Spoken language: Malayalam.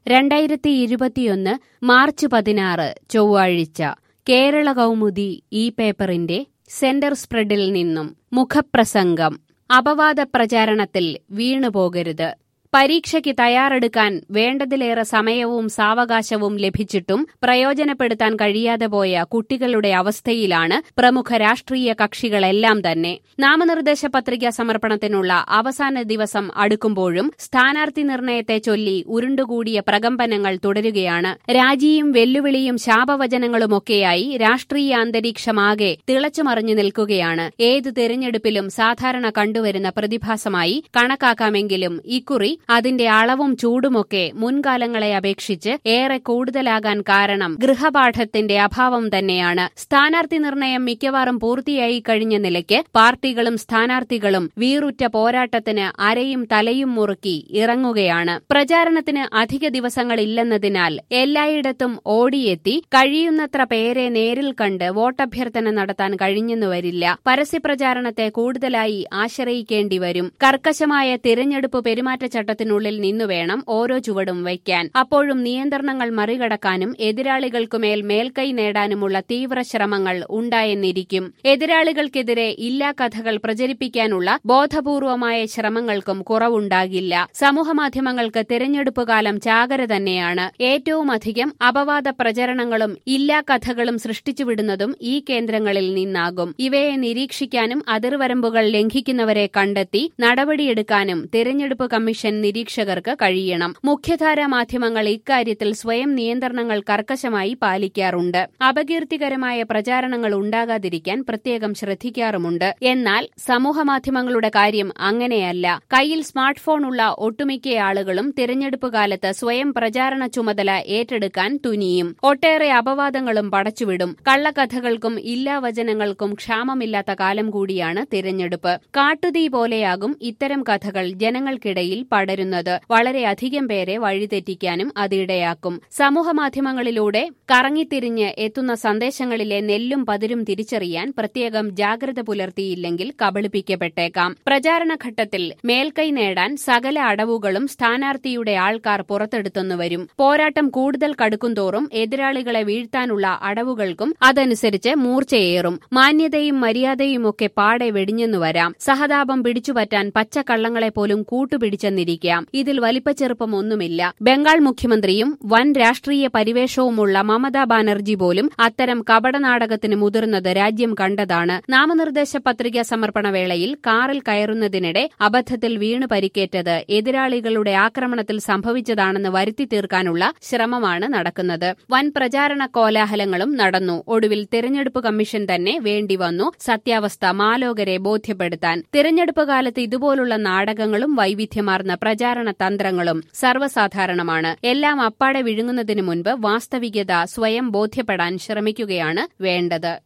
രണ്ടായിരത്തി ഇരുപത്തിയൊന്ന് മാർച്ച് പതിനാറ് ചൊവ്വാഴ്ച കേരള കൗമുദി ഈ പേപ്പറിന്റെ സെന്റർ സ്പ്രെഡിൽ നിന്നും മുഖപ്രസംഗം അപവാദ പ്രചാരണത്തിൽ വീണുപോകരുത് പരീക്ഷയ്ക്ക് തയ്യാറെടുക്കാൻ വേണ്ടതിലേറെ സമയവും സാവകാശവും ലഭിച്ചിട്ടും പ്രയോജനപ്പെടുത്താൻ കഴിയാതെ പോയ കുട്ടികളുടെ അവസ്ഥയിലാണ് പ്രമുഖ രാഷ്ട്രീയ കക്ഷികളെല്ലാം തന്നെ നാമനിർദ്ദേശ പത്രിക സമർപ്പണത്തിനുള്ള അവസാന ദിവസം അടുക്കുമ്പോഴും സ്ഥാനാർത്ഥി നിർണയത്തെ ചൊല്ലി ഉരുണ്ടുകൂടിയ പ്രകമ്പനങ്ങൾ തുടരുകയാണ് രാജിയും വെല്ലുവിളിയും ശാപവചനങ്ങളുമൊക്കെയായി രാഷ്ട്രീയ അന്തരീക്ഷമാകെ തിളച്ചുമറിഞ്ഞു നിൽക്കുകയാണ് ഏത് തെരഞ്ഞെടുപ്പിലും സാധാരണ കണ്ടുവരുന്ന പ്രതിഭാസമായി കണക്കാക്കാമെങ്കിലും ഇക്കുറി അതിന്റെ അളവും ചൂടുമൊക്കെ മുൻകാലങ്ങളെ അപേക്ഷിച്ച് ഏറെ കൂടുതലാകാൻ കാരണം ഗൃഹപാഠത്തിന്റെ അഭാവം തന്നെയാണ് സ്ഥാനാർത്ഥി നിർണയം മിക്കവാറും പൂർത്തിയായി കഴിഞ്ഞ നിലയ്ക്ക് പാർട്ടികളും സ്ഥാനാർത്ഥികളും വീറുറ്റ പോരാട്ടത്തിന് അരയും തലയും മുറുക്കി ഇറങ്ങുകയാണ് പ്രചാരണത്തിന് അധിക ദിവസങ്ങളില്ലെന്നതിനാൽ എല്ലായിടത്തും ഓടിയെത്തി കഴിയുന്നത്ര പേരെ നേരിൽ കണ്ട് വോട്ടഭ്യർത്ഥന നടത്താൻ കഴിഞ്ഞെന്നു വരില്ല പരസ്യപ്രചാരണത്തെ കൂടുതലായി ആശ്രയിക്കേണ്ടി വരും കർക്കശമായ തിരഞ്ഞെടുപ്പ് പെരുമാറ്റച്ചട്ടത്തിനുള്ളിൽ നിന്നുവേണം ഓരോ ചുവടും വയ്ക്കാൻ അപ്പോഴും നിയന്ത്രണങ്ങൾ മറികടക്കാനും എതിരാളികൾക്കുമേൽ മേൽക്കൈ നേടാനുമുള്ള തീവ്ര ശ്രമങ്ങൾ ഉണ്ടായെന്നിരിക്കും എതിരാളികൾക്കെതിരെ ഇല്ലാ കഥകൾ പ്രചരിപ്പിക്കാനുള്ള ബോധപൂർവമായ ശ്രമങ്ങൾക്കും കുറവുണ്ടാകില്ല സമൂഹമാധ്യമങ്ങൾക്ക് തിരഞ്ഞെടുപ്പ് കാലം ചാകര തന്നെയാണ് ഏറ്റവും അധികം അപവാദ പ്രചരണങ്ങളും ഇല്ലാ കഥകളും സൃഷ്ടിച്ചുവിടുന്നതും ഈ കേന്ദ്രങ്ങളിൽ നിന്നാകും ഇവയെ നിരീക്ഷിക്കാനും അതിർവരമ്പുകൾ ലംഘിക്കുന്നവരെ കണ്ടെത്തി നടപടിയെടുക്കാനും തിരഞ്ഞെടുപ്പ് കമ്മീഷൻ നിരീക്ഷകർക്ക് കഴിയണം മുഖ്യധാരാ മാധ്യമങ്ങൾ ഇക്കാര്യത്തിൽ സ്വയം നിയന്ത്രണങ്ങൾ കർക്കശമായി പാലിക്കാറുണ്ട് അപകീർത്തികരമായ പ്രചാരണങ്ങൾ ഉണ്ടാകാതിരിക്കാൻ പ്രത്യേകം ശ്രദ്ധിക്കാറുമുണ്ട് എന്നാൽ സമൂഹമാധ്യമങ്ങളുടെ കാര്യം അങ്ങനെയല്ല കയ്യിൽ സ്മാർട്ട് ഫോൺ ഉള്ള ഒട്ടുമിക്ക ആളുകളും തിരഞ്ഞെടുപ്പ് കാലത്ത് സ്വയം പ്രചാരണ ചുമതല ഏറ്റെടുക്കാൻ തുനിയും ഒട്ടേറെ അപവാദങ്ങളും പടച്ചുവിടും കള്ളക്കഥകൾക്കും ഇല്ലാവചനങ്ങൾക്കും ക്ഷാമമില്ലാത്ത കാലം കൂടിയാണ് തിരഞ്ഞെടുപ്പ് കാട്ടുതീ പോലെയാകും ഇത്തരം കഥകൾ ജനങ്ങൾക്കിടയിൽ പടരുന്നത് വളരെയധികം പേരെ വഴിതെറ്റിക്കാനും അതിടയാക്കും സമൂഹമാധ്യമങ്ങളിലൂടെ കറങ്ങിത്തിരിഞ്ഞ് എത്തുന്ന സന്ദേശങ്ങളിലെ നെല്ലും പതിരും തിരിച്ചറിയാൻ പ്രത്യേകം ജാഗ്രത പുലർത്തിയില്ലെങ്കിൽ കബളിപ്പിക്കപ്പെട്ടേക്കാം പ്രചാരണഘട്ടത്തിൽ മേൽക്കൈ നേടാൻ സകല അടവുകളും സ്ഥാനാർത്ഥിയുടെ ആൾക്കാർ പുറത്തെടുത്തെന്നുവരും പോരാട്ടം കൂടുതൽ കടുക്കുംതോറും എതിരാളികളെ വീഴ്ത്താനുള്ള അടവുകൾക്കും അതനുസരിച്ച് മൂർച്ചയേറും മാന്യതയും മര്യാദയുമൊക്കെ പാടെ വെടിഞ്ഞെന്നു വരാം സഹതാപം പിടിച്ചുപറ്റാൻ പച്ചക്കള്ളങ്ങളെ പോലും കൂട്ടുപിടിച്ചെന്നിരിക്കാം ഇതിൽ വലിപ്പച്ചെറുപ്പം ഒന്നുമില്ല ബംഗാൾ മുഖ്യമന്ത്രിയും വൻ രാഷ്ട്രീയ പരിവേഷവുമുള്ള മമതാ ബാനർജി പോലും അത്തരം കപടനാടകത്തിന് മുതിർന്നത് രാജ്യം കണ്ടതാണ് നാമനിർദ്ദേശ പത്രിക സമർപ്പണ വേളയിൽ കാറിൽ കയറുന്നതിനിടെ അബദ്ധത്തിൽ വീണ് പരിക്കേറ്റത് എതിരാളികളുടെ ആക്രമണത്തിൽ സംഭവിച്ചതാണെന്ന് വരുത്തി തീർക്കാനുള്ള ശ്രമമാണ് നടക്കുന്നത് വൻ പ്രചാരണ കോലാഹലങ്ങളും നടന്നു ഒടുവിൽ തിരഞ്ഞെടുപ്പ് കമ്മീഷൻ തന്നെ വേണ്ടിവന്നു സത്യാവസ്ഥ മാലോകരെ ബോധ്യപ്പെടുത്താൻ തിരഞ്ഞെടുപ്പ് കാലത്ത് ഇതുപോലുള്ള നാടകങ്ങളും വൈവിധ്യമാർന്ന പ്രചാരണ തന്ത്രങ്ങളും സർവ്വസാധാരണമാണ് എല്ലാം അപ്പാടെ വിഴുങ്ങുന്നതിനു മുൻപ് വാസ്തവികത സ്വയം ബോധ്യപ്പെടാൻ ശ്രമിക്കുകയാണ് വേണ്ടത്